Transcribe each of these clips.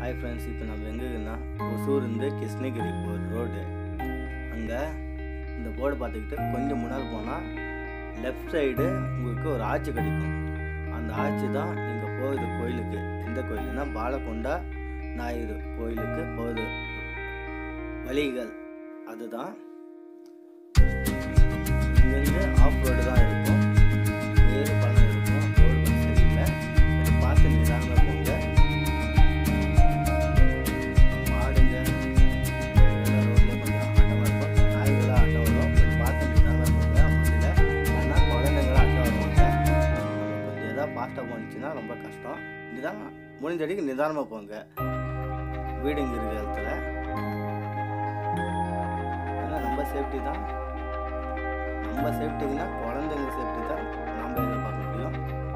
Hi friends இப்போ நம்ம எங்கே இருக்குன்னா ஒசூர்லேருந்து கிருஷ்ணகிரி போகிற ரோடு அங்கே இந்த போர்டு பார்த்துக்கிட்டு கொஞ்சம் முன்னால் போனால் லெஃப்ட் சைடு உங்களுக்கு ஒரு ஆட்சி கிடைக்கும் அந்த ஆட்சி தான் நீங்கள் போகுது கோயிலுக்கு எந்த கோயிலுன்னா பாலகொண்டா ஞாயிறு கோயிலுக்கு போகுது வழிகள் அதுதான் இங்கேருந்து ஆஃப் ரோடு தான் இருக்கும் வேறு பணம் இருக்கும் ரோடு கொஞ்சம் சரியில்லை கொஞ்சம் பார்த்து நிதானமாக போங்க மாடுங்க எல்லா ரோட்லேயும் கொஞ்சம் அட்டமாக இருக்கும் நாய்களாக அட்டை வரும் கொஞ்சம் பார்த்து நிதானமாக போங்க வண்டியில் ஏன்னா குழந்தைங்களாம் அட்டை வருவாங்க நம்ம கொஞ்சம் எதாவது ஃபாஸ்ட்டாக போணுச்சுன்னா ரொம்ப கஷ்டம் இதுதான் முடிஞ்ச வரைக்கும் நிதானமாக போங்க வீடுங்க இருக்கிற இடத்துல ஏன்னா நம்ம சேஃப்டி தான் நம்ம சேஃப்டிக்குன்னா குழந்தைங்க சேஃப்டி தான் நாம் எதிர்பார்க்க முடியும்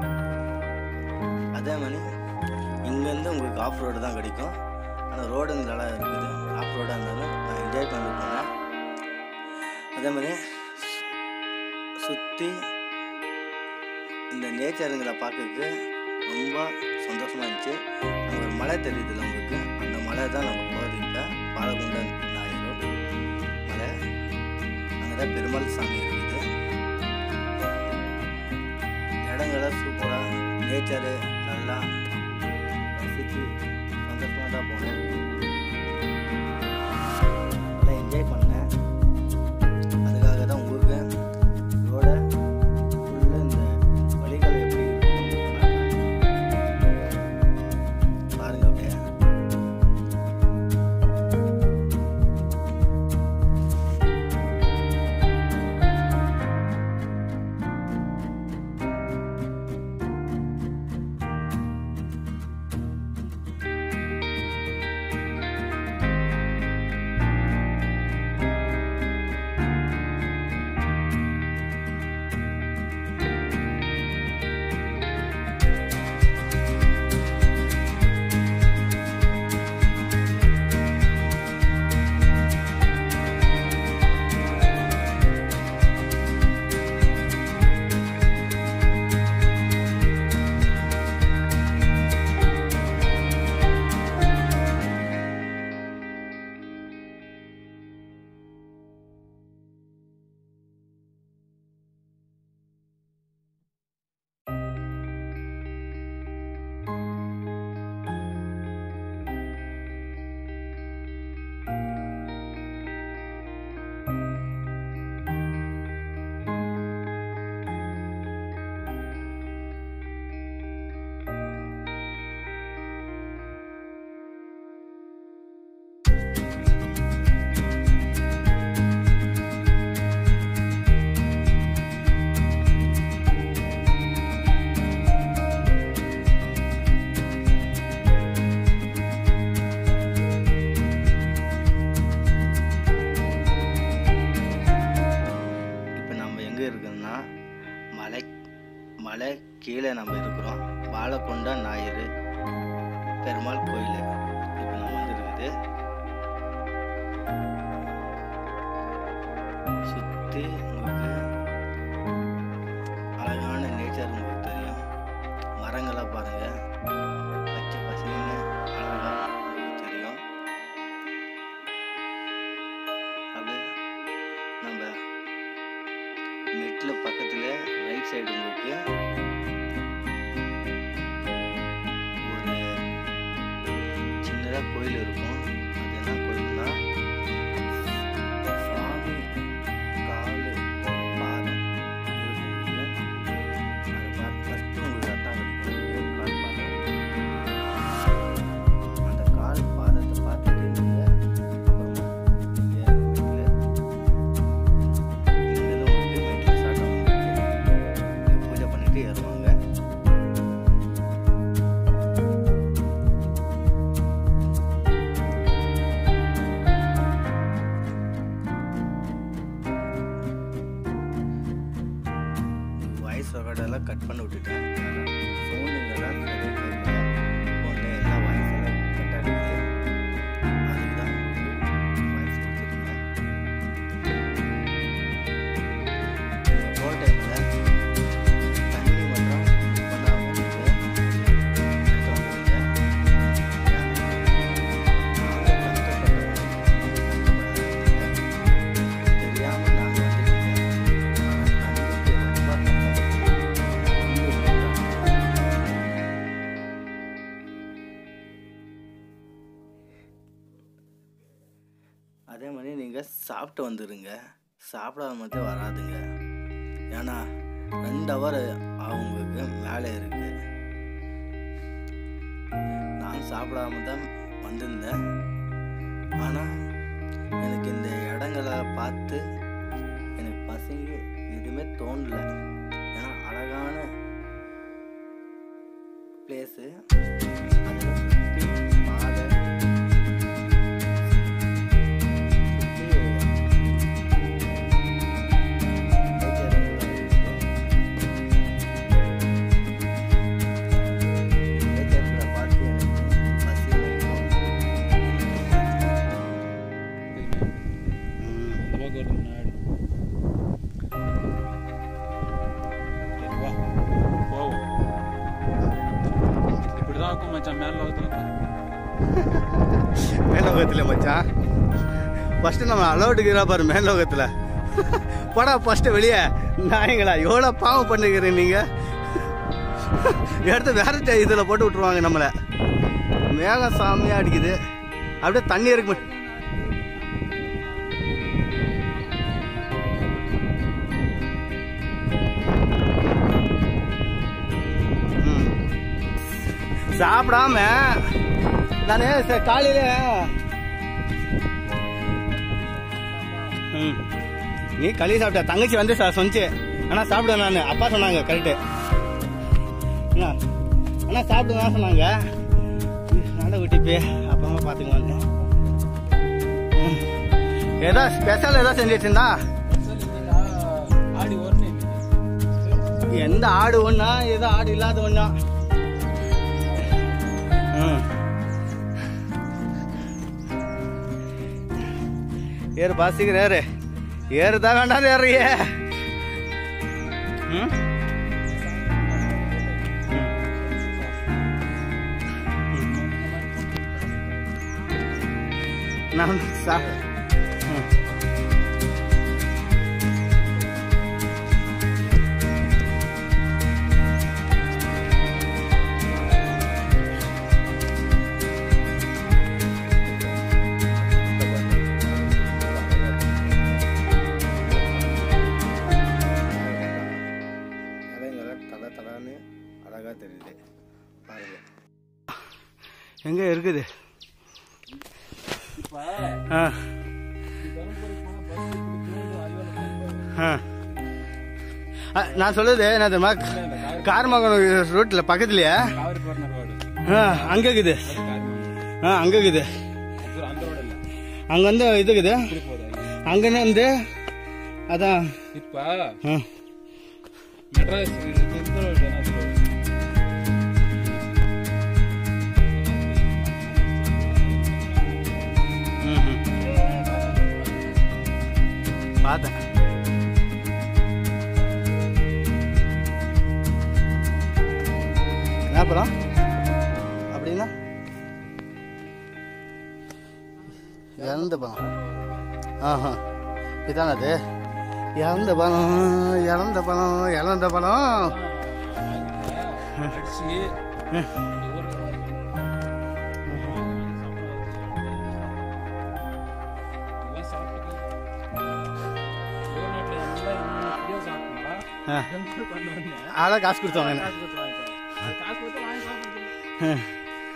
அதே மாதிரி இங்கேருந்து உங்களுக்கு ஆஃப் ரோடு தான் கிடைக்கும் ஆனால் ரோடுங்க நல்லா இருக்குது ஆஃப் ரோடாக இருந்தாலும் நான் என்ஜாய் பண்ணி போனேன் அதே மாதிரி சுற்றி இந்த நேச்சருங்களை பார்க்கறதுக்கு ரொம்ப சந்தோஷமாக இருந்துச்சு அங்கே ஒரு மலை தெரியுதுல்ல உங்களுக்கு அந்த மலை தான் நம்ம போகிறது இப்போ பாலகுண்டன் ஞாயிறு மலை அங்கே தான் பெருமாள் சாமி இருக்குது இடங்கள்லாம் சூப்பராக நேச்சரு நல்லா ரசித்து சந்தோஷமாக தான் போனேன் நல்லா என்ஜாய் பண்ணேன் அதுக்காக தான் உங்களுக்கு ரோட ஃபுல்லாக இந்த வழிகள் எப்படி இருக்குன்னு காட்டுறேன். பாருங்க அப்படியே இப்போ நம்ம எங்கே இருக்கோம்னா மலை மலை கீழே நம்ம இருக்கிறோம் வாழைக்கொண்டா ஞாயிறு பெருமாள் கோயில் இப்போ நம்ம வந்து இருக்குது சுற்றி உங்களுக்கு அழகான நேச்சர் உங்களுக்கு தெரியும் மரங்களை பாருங்க பச்சை பசங்க அழகா உங்களுக்கு தெரியும் அப்படியே நம்ம மெட்டில் பக்கத்தில் ரைட் சைடு உங்களுக்கு ஒரு சின்னதாக கோயில் இருக்கும் அது என்ன கோயில்னா சுவாமி காலு பாதம் இருக்கும் உங்களுக்கு. அது பார்த்து ஃபஸ்ட்டு உங்களுக்கு அதான் கிடைக்கும் உங்களுக்கு கால் பாதம் அந்த கால் பாதத்தை பார்த்துட்டு நீங்கள் அப்புறமா நீங்கள் மெட்டில் இங்கேருந்து உங்களுக்கு மெட்டில் ஸ்டார்ட் ஆகும் உங்களுக்கு பூஜை பண்ணிட்டு ஏறுவாங்க அதே மாதிரி நீங்கள் சாப்பிட்டு வந்துடுங்க சாப்பிடாத மட்டும் வராதுங்க ஏன்னா ரெண்டு ஹவர் அவங்களுக்கு மேலே இருக்கு நான் சாப்பிடாம தான் வந்திருந்தேன் ஆனால் எனக்கு இந்த இடங்களை பார்த்து எனக்கு பசங்க எதுவுமே தோணல ஏன்னா அழகான பிளேஸு அதில் சுற்றி பாதை சுற்றி nature எல்லாம் இருக்கு. நேச்சர்ல பார்த்து எனக்கு பசி வைக்கும் இந்த பக்கம் வருது முன்னாடி சரி, வா போவோம் இப்படிதான் இருக்கும் மச்சான் மேல லோகத்துல மேலோகத்தில் மச்சான் ஃபஸ்ட்டு நம்ம அலௌட்டுக்கிறா பாரு மேலோகத்தில் படா ஃபஸ்ட்டு வெளியே நாயங்களா எவ்வளோ பாவம் பண்ணுகிறீங்க நீங்கள் எடுத்து வேற இதில் போட்டு விட்ருவாங்க நம்மளை மேகம் சாமியாக அடிக்குது அப்படியே தண்ணி இருக்கு ம். சாப்பிடாம நான் காலையில ம். நீ களி சாப்பிட்ட தங்கச்சி வந்து சா- சொன்னிச்சு ஆனா சாப்பிடுவேன் நான் அப்பா சொன்னாங்க கரெக்டு ஆனா சாப்பிடுவேன் சொன்னாங்க நட விட்டிப்பே அப்புறமா பார்த்துக்குவாங்க ம். ஏதோ ஸ்பெஷல் ஏதோ செஞ்சு வச்சிருந்தா ஆடி ஓடணும் எந்த ஆடு ஒண்ணா ஏதோ ஆடு இல்லாத ஒண்ணா ம். ஏறு பாசிக்கிற ஏறு ஏறுதான் வேண்டாம் ஏறிய நான் சா ம். இலைங்கெல்லாம் தலை தலைன்னு அழகாக தெரியுது பாருங்க எங்க இருக்குது இப்ப ஆ ஆ. ஆ, நான் சொல்லுது என்ன தெரியுமா காரமங்கலம் ரோட்டில் பக்கத்துலயே காவிரி கோர்னர் ரோடு ஆ, அங்க இருக்குது அது காரிமங்கலம். ஆ அங்க இருக்குது அது அந்த ரோடு இல்ல அங்க வந்து இது இருக்குது இப்படி போகுது அங்கன்னு வந்து அதான் இப்ப ஆ. மெட்ராஸ் இது இந்த ரோடு தானே அது ரோடு ம்ஹும். பார்த்தேன் என்ன பழம் அப்படின்னா இறந்த பழம் ஆஹா இதானே அது இறந்த பழம் இறந்த பழம் இறந்த பழம் அடிச்சு இந்த ஊர்ல இதெல்லாம் சாப்பிட்டு வெளிநாட்டுல எல்லாம் எப்படியோ சாப்பிட்டா ஆ. எங்க கொண்டு வந்தேன் அதான் காசு கொடுத்தவங்க காசு கொடுத்து வாங்கிட்டோம் அது காசு கொடுத்து வாங்கி சாப்பிடுறது ம்.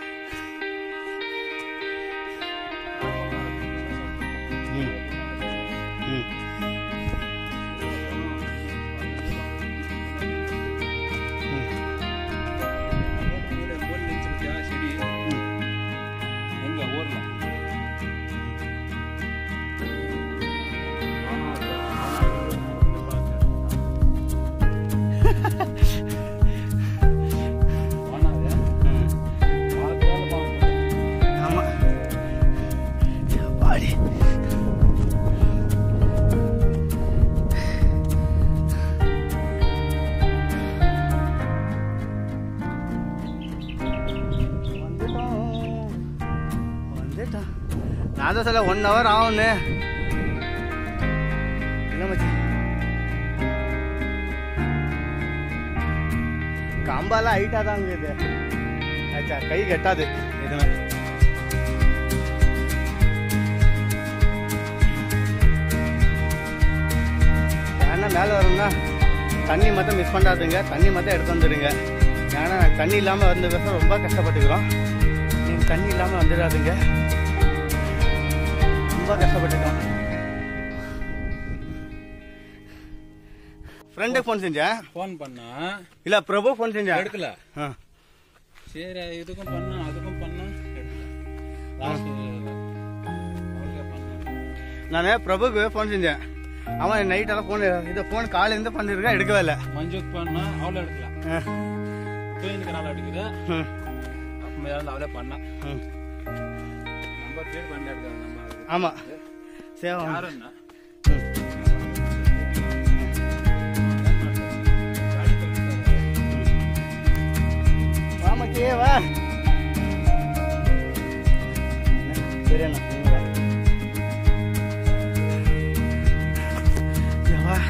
ம். ம். செடி எங்க ஊர்ல ம். ஆமா பாடி வந்துட்டோம் வந்துட்டோம் நான் தான் சொல்ல ஒன் ஹவர் ஆகும்னு என்ன மச்சி கம்பாலாம் ஹைட்டாக தான் இருக்குது ஆச்சா கை கட்டாது எதுவுமே ஏன்னா மேலே வரணும்னா தண்ணி மட்டும் மிஸ் பண்ணாதுங்க தண்ணி மட்டும் எடுத்து வந்துடுங்க ஏன்னா நாங்கள் தண்ணி இல்லாமல் வந்ததுக்கோசரம் ரொம்ப கஷ்டப்பட்டுக்கிறோம் நீங்கள் தண்ணி இல்லாமல் வந்துடாதுங்க ரொம்ப கஷ்டப்பட்டுக்கிறோம் ஃப்ரெண்டுக்கு ஃபோன் செஞ்சேன் ஃபோன் பண்ணா இல்லை பிரபு ஃபோன் செஞ்சேன் எடுக்கல ஆ சரி இதுக்கும் பண்ண அதுக்கும் பண்ண எடுக்கல லாஸ்ட் அவளுக்கே பண்ண நான் பிரபுக்கு ஃபோன் செஞ்சேன் அவன் நைட்டெல்லாம் ஃபோன் இது ஃபோன் காலையிலேருந்து பண்ணியிருக்கான் எடுக்கவே இல்லை மஞ்சுக்கு பண்ணா அவளும் எடுக்கல ஆ, தூயினுக்கு நாள் எடுக்குது ம், அப்புறமா யாரும் அவளே பண்ணா ம். நம்பர் பேர் பண்ணி எடுக்காது நம்ம ஆமாம் சேவா யாரும் என்ன வாமக்கே வா சரி அண்ணா நீங்க வா. இங்க வா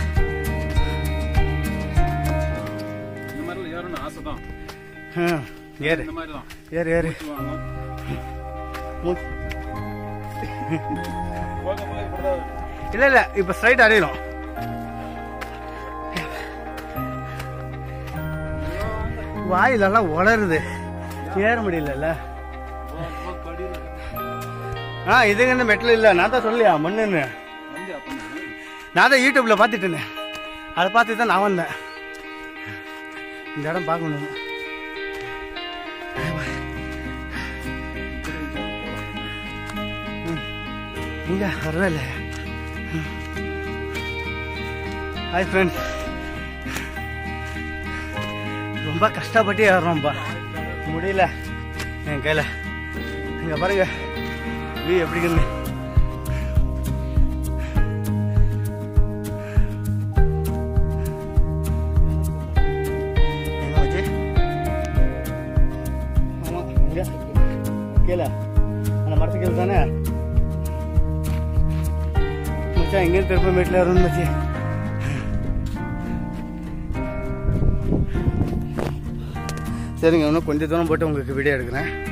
இந்த மாதிரி ஏறணும் ஆசை தான் ம், ஏறு இந்த மாதிரி தான் ஏறு ஏறு மூ- போக போக இப்படிதான் இல்ல இல்ல இப்ப ஸ்ட்ரைட் அடையிடும் வாயிலெல்லாம் உளருது ஏற முடியலல்ல படியில் ஆ இதுங்க இந்த மெட்டல் இல்ல நான் தான் சொல்லியா மண்ணுன்னு வந்து அப்போ நான் தான் யூடியூப்ல பார்த்துட்டு இருந்தேன் அதை பார்த்து தான் நான் வந்தேன் இந்த இடம் பார்க்கணும் ம். இங்க வரவே இல்லை ஹாய் ஃப்ரெண்ட்ஸ் ரொம்ப கஷ்டப்பட்டு ஏறுறோம்ப்பா முடியல என் கையில் இங்க பாருங்க வியூ எப்படி இருக்குன்னு எங்க வச்சு ஆமா இங்க கீழே அந்த மரத்து கீழே தானே மச்சான் எங்கேயும் திருப்ப வீட்டில் வரும் மச்சி சரிங்க இன்னும் கொஞ்சம் தூரம் போட்டு உங்களுக்கு வீடியோ எடுக்கிறேன்